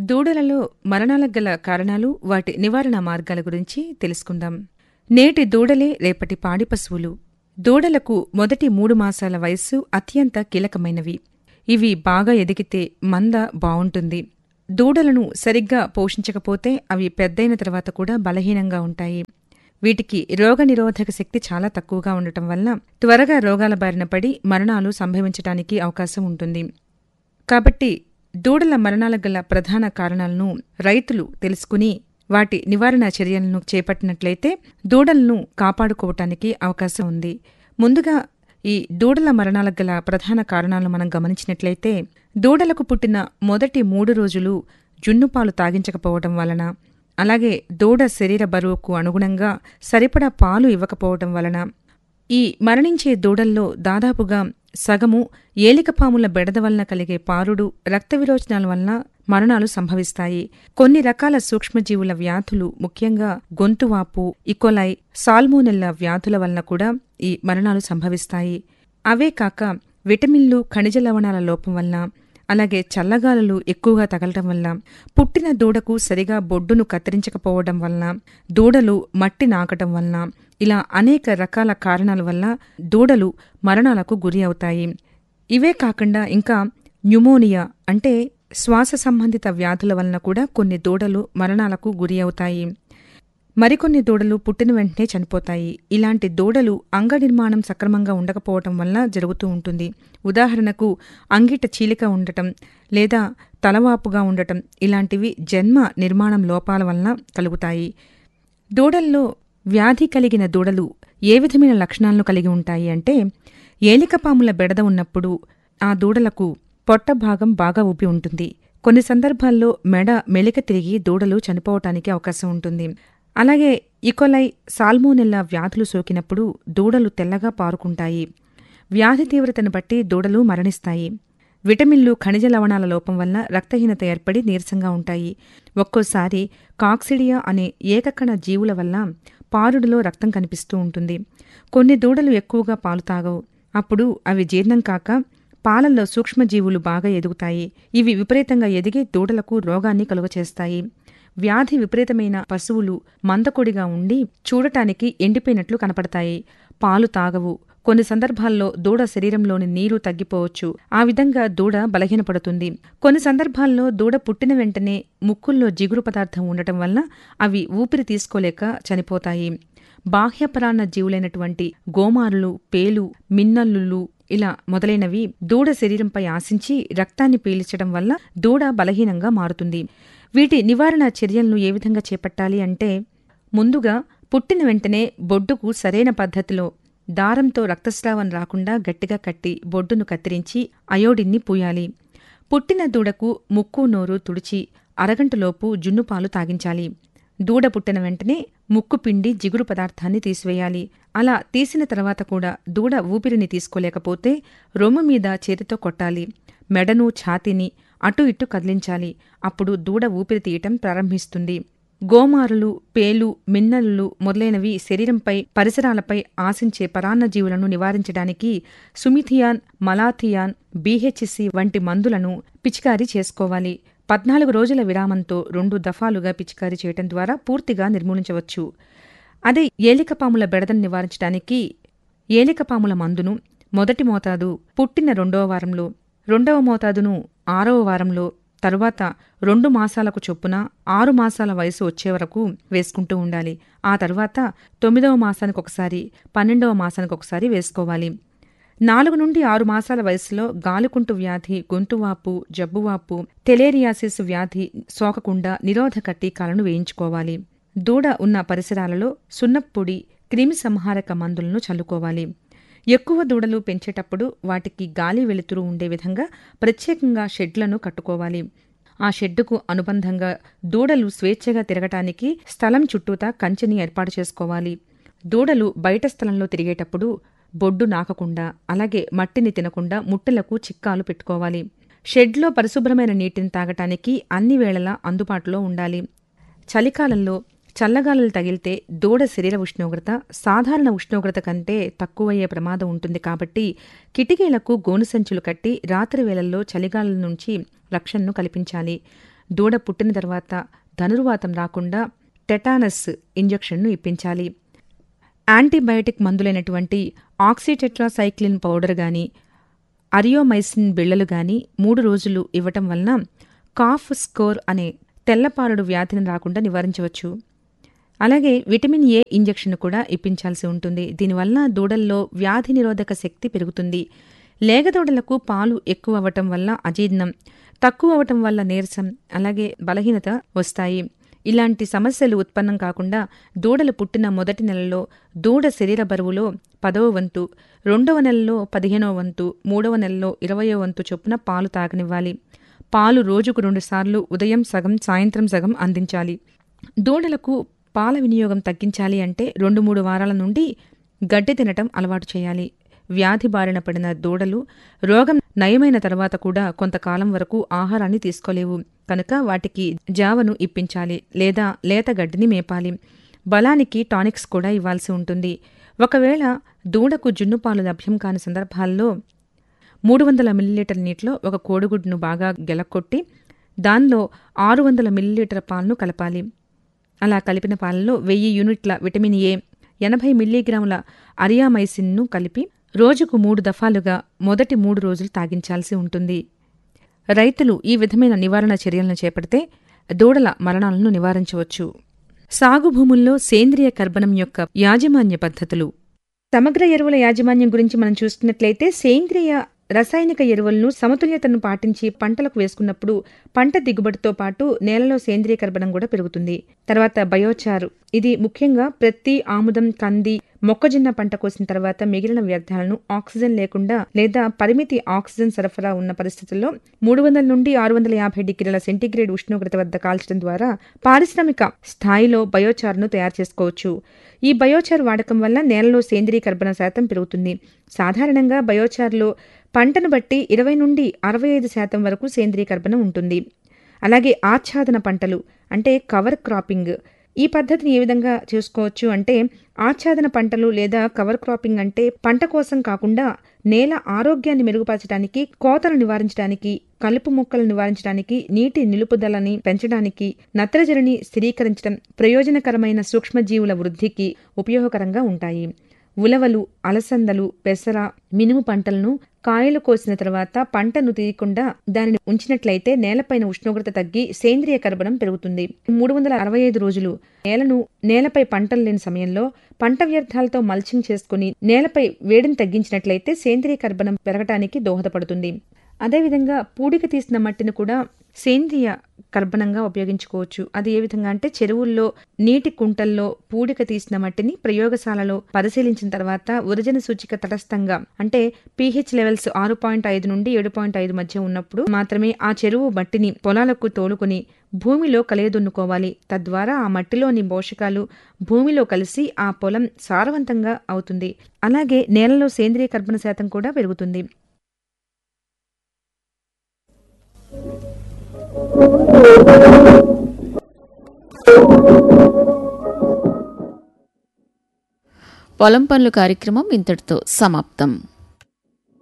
దూడలలో మరణాలకు గల కారణాలు వాటి నివారణ మార్గాల గురించి తెలుసుకుందాం నేటి దూడలే రేపటి పాడి పశువులు దూడలకు మొదటి మూడు మాసాల వయస్సు అత్యంత కీలకమైనవి ఇవి బాగా ఎదిగితే మంద బావుంటుంది దూడలను సరిగ్గా పోషించకపోతే అవి పెద్దయిన తర్వాత కూడా బలహీనంగా ఉంటాయి వీటికి రోగనిరోధక శక్తి చాలా తక్కువగా ఉండటం వల్ల త్వరగా రోగాల బారిన పడి మరణాలు సంభవించటానికి అవకాశం ఉంటుంది కాబట్టి దూడల మరణాలకు గల ప్రధాన కారణాలను రైతులు తెలుసుకుని వాటి నివారణ చర్యలను చేపట్టినట్లయితే దూడలను కాపాడుకోవటానికి అవకాశం ఉంది ముందుగా ఈ దూడల మరణాలకు గల ప్రధాన కారణాలను మనం గమనించినట్లయితే దూడలకు పుట్టిన మొదటి మూడు రోజులు జున్నుపాలు తాగించకపోవడం వలన అలాగే దూడ శరీర బరువుకు అనుగుణంగా సరిపడా పాలు ఇవ్వకపోవడం వలన ఈ మరణించే దూడల్లో దాదాపుగా సగము ఏలికపాముల బెడద వలన కలిగే పారుడు రక్త విరోచనాల వలన మరణాలు సంభవిస్తాయి కొన్ని రకాల సూక్ష్మజీవుల వ్యాధులు ముఖ్యంగా గొంతువాపు ఇకోలై సాల్మోనెల్ల వ్యాధుల వలన కూడా ఈ మరణాలు సంభవిస్తాయి అవే కాక విటమిన్లు ఖనిజ లవణాల లోపం వలన అలాగే చల్లగాలులు ఎక్కువగా తగలటం వల్ల పుట్టిన దూడకు సరిగా బొడ్డును కత్తిరించకపోవడం వలన దూడలు మట్టి నాకటం వలన ఇలా అనేక రకాల కారణాల వల్ల దూడలు మరణాలకు గురి అవుతాయి ఇవే కాకుండా ఇంకా న్యూమోనియా అంటే శ్వాస సంబంధిత వ్యాధుల వలన కూడా కొన్ని దూడలు మరణాలకు గురి అవుతాయి మరికొన్ని దూడలు పుట్టిన వెంటనే చనిపోతాయి ఇలాంటి దూడలు అంగ నిర్మాణం సక్రమంగా ఉండకపోవటం వల్ల జరుగుతూ ఉంటుంది ఉదాహరణకు అంగిట చీలిక ఉండటం లేదా తలవాపుగా ఉండటం ఇలాంటివి జన్మ నిర్మాణం లోపాల వలన కలుగుతాయి దూడల్లో వ్యాధి కలిగిన దూడలు ఏ విధమైన లక్షణాలను కలిగి ఉంటాయి అంటే ఏలికపాముల బెడద ఉన్నప్పుడు ఆ దూడలకు పొట్ట భాగం బాగా ఊపి ఉంటుంది కొన్ని సందర్భాల్లో మెడ మెలిక తిరిగి దూడలు చనిపోవటానికి అవకాశం ఉంటుంది అలాగే ఇకొలై సాల్మోనెల్లా వ్యాధులు సోకినప్పుడు దూడలు తెల్లగా పారుకుంటాయి వ్యాధి తీవ్రతను బట్టి దూడలు మరణిస్తాయి విటమిన్లు ఖనిజ లవణాల లోపం వల్ల రక్తహీనత ఏర్పడి నీరసంగా ఉంటాయి ఒక్కోసారి కాక్సిడియా అనే ఏకకణ జీవుల వల్ల పారుడులో రక్తం కనిపిస్తూ ఉంటుంది కొన్ని దూడలు ఎక్కువగా పాలు తాగవు అప్పుడు అవి జీర్ణం కాక పాలల్లో సూక్ష్మజీవులు బాగా ఎదుగుతాయి ఇవి విపరీతంగా ఎదిగి దూడలకు రోగాన్ని కలుగచేస్తాయి వ్యాధి విపరీతమైన పశువులు మందకొడిగా ఉండి చూడటానికి ఎండిపోయినట్లు కనపడతాయి పాలు తాగవు కొన్ని సందర్భాల్లో దూడ శరీరంలోని నీరు తగ్గిపోవచ్చు ఆ విధంగా దూడ బలహీనపడుతుంది కొన్ని సందర్భాల్లో దూడ పుట్టిన వెంటనే ముక్కుల్లో జిగురు పదార్థం ఉండటం వల్ల అవి ఊపిరి తీసుకోలేక చనిపోతాయి బాహ్యపరాన్న జీవులైనటువంటి గోమారులు పేలు మిన్నల్లులు ఇలా మొదలైనవి దూడ శరీరంపై ఆశించి రక్తాన్ని పీల్చడం వల్ల దూడ బలహీనంగా మారుతుంది వీటి నివారణ చర్యలను ఏ విధంగా చేపట్టాలి అంటే ముందుగా పుట్టిన వెంటనే బొడ్డుకు సరైన పద్ధతిలో దారంతో రక్తస్రావం రాకుండా గట్టిగా కట్టి బొడ్డును కత్తిరించి అయోడిన్ని పూయాలి పుట్టిన దూడకు ముక్కు నోరు తుడిచి అరగంటలోపు జున్నుపాలు తాగించాలి దూడ పుట్టిన వెంటనే ముక్కు పిండి జిగురు పదార్థాన్ని తీసివేయాలి అలా తీసిన తర్వాత కూడా దూడ ఊపిరిని తీసుకోలేకపోతే రొమ్ము మీద చేతితో కొట్టాలి మెడను ఛాతీని అటు ఇటు కదిలించాలి అప్పుడు దూడ ఊపిరి తీయటం ప్రారంభిస్తుంది గోమారులు పేలు మిన్నలు మొదలైనవి శరీరంపై పరిసరాలపై ఆశించే పరాన్నజీవులను నివారించడానికి సుమిథియాన్ మలాథియాన్ బీహెచ్సి వంటి మందులను పిచికారీ చేసుకోవాలి పద్నాలుగు రోజుల విరామంతో రెండు దఫాలుగా పిచికారీ చేయటం ద్వారా పూర్తిగా నిర్మూలించవచ్చు అదే ఏలికపాముల బెడదను నివారించడానికి ఏలికపాముల మందును మొదటి మోతాదు పుట్టిన రెండవ వారంలో రెండవ మోతాదును ఆరవ వారంలో తరువాత రెండు మాసాలకు చొప్పున ఆరు మాసాల వయసు వచ్చే వరకు వేసుకుంటూ ఉండాలి ఆ తరువాత తొమ్మిదవ మాసానికి ఒకసారి పన్నెండవ మాసానికి ఒకసారి వేసుకోవాలి నాలుగు నుండి ఆరు మాసాల వయసులో గాలికుంటు వ్యాధి గొంతువాపు జబ్బువాపు టెలేరియాసిస్ వ్యాధి సోకకుండా నిరోధక టీకాలను వేయించుకోవాలి దూడ ఉన్న పరిసరాలలో సున్నప్పొడి క్రిమి సంహారక మందులను చల్లుకోవాలి ఎక్కువ దూడలు పెంచేటప్పుడు వాటికి గాలి వెలుతురు ఉండే విధంగా ప్రత్యేకంగా షెడ్లను కట్టుకోవాలి ఆ షెడ్డుకు అనుబంధంగా దూడలు స్వేచ్ఛగా తిరగటానికి స్థలం చుట్టూతా కంచెని ఏర్పాటు చేసుకోవాలి దూడలు బయట స్థలంలో తిరిగేటప్పుడు బొడ్డు నాకకుండా అలాగే మట్టిని తినకుండా ముట్టెలకు చిక్కాలు పెట్టుకోవాలి షెడ్లో పరిశుభ్రమైన నీటిని తాగటానికి అన్ని వేళలా అందుబాటులో ఉండాలి చలికాలంలో చల్లగాలులు తగిలితే దూడ శరీర ఉష్ణోగ్రత సాధారణ ఉష్ణోగ్రత కంటే తక్కువయ్యే ప్రమాదం ఉంటుంది కాబట్టి కిటికీలకు గోను సంచులు కట్టి రాత్రి వేళల్లో చలిగాలుల నుంచి రక్షణను కల్పించాలి దూడ పుట్టిన తర్వాత ధనుర్వాతం రాకుండా టెటానస్ ఇంజెక్షన్ను ఇప్పించాలి యాంటీబయాటిక్ మందులైనటువంటి ఆక్సిటెట్రాసైక్లిన్ పౌడర్ గాని అరియోమైసిన్ బిళ్లలు గాని మూడు రోజులు ఇవ్వటం వలన కాఫ్ స్కోర్ అనే తెల్లపారుడు వ్యాధిని రాకుండా నివారించవచ్చు అలాగే విటమిన్ ఏ ఇంజెక్షన్ కూడా ఇప్పించాల్సి ఉంటుంది దీనివల్ల దూడల్లో వ్యాధి నిరోధక శక్తి పెరుగుతుంది లేగదూడలకు పాలు ఎక్కువ అవ్వటం వల్ల అజీర్ణం తక్కువ అవ్వటం వల్ల నీరసం అలాగే బలహీనత వస్తాయి ఇలాంటి సమస్యలు ఉత్పన్నం కాకుండా దూడలు పుట్టిన మొదటి నెలలో దూడ శరీర బరువులో పదవ వంతు రెండవ నెలలో పదిహేనవ వంతు మూడవ నెలలో ఇరవయో వంతు చొప్పున పాలు తాగనివ్వాలి పాలు రోజుకు రెండుసార్లు ఉదయం సగం సాయంత్రం సగం అందించాలి దూడలకు పాల వినియోగం తగ్గించాలి అంటే రెండు మూడు వారాల నుండి గడ్డి తినటం అలవాటు చేయాలి వ్యాధి బారిన పడిన దూడలు రోగం నయమైన తర్వాత కూడా కొంతకాలం వరకు ఆహారాన్ని తీసుకోలేవు కనుక వాటికి జావను ఇప్పించాలి లేదా లేత గడ్డిని మేపాలి బలానికి టానిక్స్ కూడా ఇవ్వాల్సి ఉంటుంది ఒకవేళ దూడకు జున్నుపాలు లభ్యం కాని సందర్భాల్లో మూడు వందల మిల్లీలీటర్ నీటిలో ఒక కోడిగుడ్డును బాగా గెలక్కొట్టి దానిలో ఆరు వందల మిల్లీలీటర్ పాలను కలపాలి అలా కలిపిన పాలలో వెయ్యి యూనిట్ల విటమిన్ ఏ ఎనభై మిల్లీగ్రాముల అరియామైసిన్ను కలిపి రోజుకు మూడు దఫాలుగా మొదటి మూడు రోజులు తాగించాల్సి ఉంటుంది రైతులు ఈ విధమైన నివారణ చర్యలను చేపడితే దూడల మరణాలను నివారించవచ్చు సాగు భూముల్లో సేంద్రియ కర్బనం యొక్క యాజమాన్య పద్ధతులు సమగ్ర ఎరువుల యాజమాన్యం గురించి మనం చూసుకున్నట్లయితే సేంద్రియ రసాయనిక ఎరువులను సమతుల్యతను పాటించి పంటలకు వేసుకున్నప్పుడు పంట దిగుబడితో పాటు నేలలో సేంద్రియ కర్బనం కూడా పెరుగుతుంది తర్వాత బయోచారు ఇది ముఖ్యంగా ప్రతి ఆముదం కంది మొక్కజొన్న పంట కోసిన తర్వాత మిగిలిన వ్యర్థాలను ఆక్సిజన్ లేకుండా లేదా పరిమితి ఆక్సిజన్ సరఫరా ఉన్న పరిస్థితుల్లో మూడు వందల నుండి ఆరు వందల యాభై డిగ్రీల సెంటీగ్రేడ్ ఉష్ణోగ్రత వద్ద కాల్చడం ద్వారా పారిశ్రామిక స్థాయిలో బయోచార్ను తయారు చేసుకోవచ్చు ఈ బయోచార్ వాడకం వల్ల నేలలో సేంద్రీయ కర్బన శాతం పెరుగుతుంది సాధారణంగా బయోచార్లో పంటను బట్టి ఇరవై నుండి అరవై ఐదు శాతం వరకు సేంద్రీయ కర్బనం ఉంటుంది అలాగే ఆచ్ఛాదన పంటలు అంటే కవర్ క్రాపింగ్ ఈ పద్ధతిని ఏ విధంగా చేసుకోవచ్చు అంటే ఆచ్ఛాదన పంటలు లేదా కవర్ క్రాపింగ్ అంటే పంట కోసం కాకుండా నేల ఆరోగ్యాన్ని మెరుగుపరచడానికి కోతలు నివారించడానికి కలుపు మొక్కలు నివారించడానికి నీటి నిలుపుదలని పెంచడానికి నత్రజనిని స్థిరీకరించడం ప్రయోజనకరమైన సూక్ష్మజీవుల వృద్ధికి ఉపయోగకరంగా ఉంటాయి ఉలవలు అలసందలు పెసర మినుము పంటలను కాయలు కోసిన తర్వాత పంటను తీయకుండా దానిని ఉంచినట్లయితే నేలపైన ఉష్ణోగ్రత తగ్గి సేంద్రియ కర్బనం పెరుగుతుంది మూడు వందల అరవై ఐదు రోజులు నేలను నేలపై పంటలు లేని సమయంలో పంట వ్యర్థాలతో మల్చింగ్ చేసుకుని నేలపై వేడిని తగ్గించినట్లయితే సేంద్రియ కర్బనం పెరగటానికి దోహదపడుతుంది అదేవిధంగా పూడిక తీసిన మట్టిని కూడా సేంద్రియ కర్బనంగా ఉపయోగించుకోవచ్చు అది ఏ విధంగా అంటే చెరువుల్లో నీటి కుంటల్లో పూడిక తీసిన మట్టిని ప్రయోగశాలలో పరిశీలించిన తర్వాత ఉరజన సూచిక తటస్థంగా అంటే పీహెచ్ లెవెల్స్ ఆరు పాయింట్ ఐదు నుండి ఏడు పాయింట్ ఐదు మధ్య ఉన్నప్పుడు మాత్రమే ఆ చెరువు మట్టిని పొలాలకు తోలుకుని భూమిలో కలయదున్నుకోవాలి తద్వారా ఆ మట్టిలోని పోషకాలు భూమిలో కలిసి ఆ పొలం సారవంతంగా అవుతుంది అలాగే నేలలో సేంద్రియ కర్బన శాతం కూడా పెరుగుతుంది పొలం పనులు కార్యక్రమం ఇంతటితో సమాప్తం